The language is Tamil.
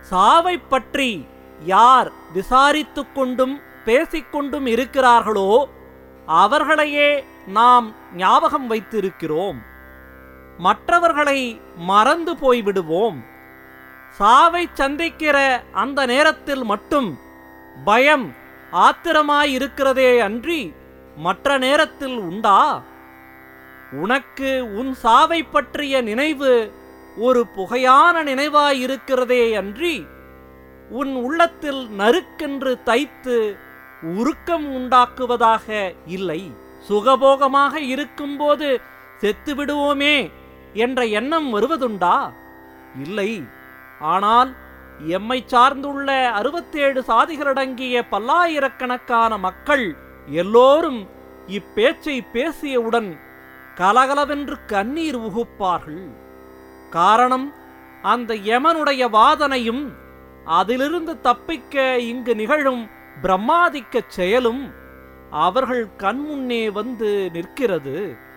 சாவைப் பற்றி யார் விசாரித்துக் கொண்டும் பேசிக்கொண்டும் இருக்கிறார்களோ அவர்களையே நாம் ஞாபகம் வைத்திருக்கிறோம் மற்றவர்களை மறந்து போய்விடுவோம் சாவை சந்திக்கிற அந்த நேரத்தில் மட்டும் பயம் ஆத்திரமாயிருக்கிறதே அன்றி மற்ற நேரத்தில் உண்டா உனக்கு உன் சாவை பற்றிய நினைவு ஒரு புகையான நினைவாயிருக்கிறதே அன்றி உன் உள்ளத்தில் நறுக்கென்று தைத்து உருக்கம் உண்டாக்குவதாக இல்லை சுகபோகமாக இருக்கும்போது செத்து விடுவோமே என்ற எண்ணம் வருவதுண்டா இல்லை ஆனால் எம்மை சார்ந்துள்ள அறுபத்தேழு சாதிகளடங்கிய பல்லாயிரக்கணக்கான மக்கள் எல்லோரும் இப்பேச்சை பேசியவுடன் கலகலவென்று கண்ணீர் உகுப்பார்கள் காரணம் அந்த யமனுடைய வாதனையும் அதிலிருந்து தப்பிக்க இங்கு நிகழும் பிரம்மாதிக்கச் செயலும் அவர்கள் கண்முன்னே வந்து நிற்கிறது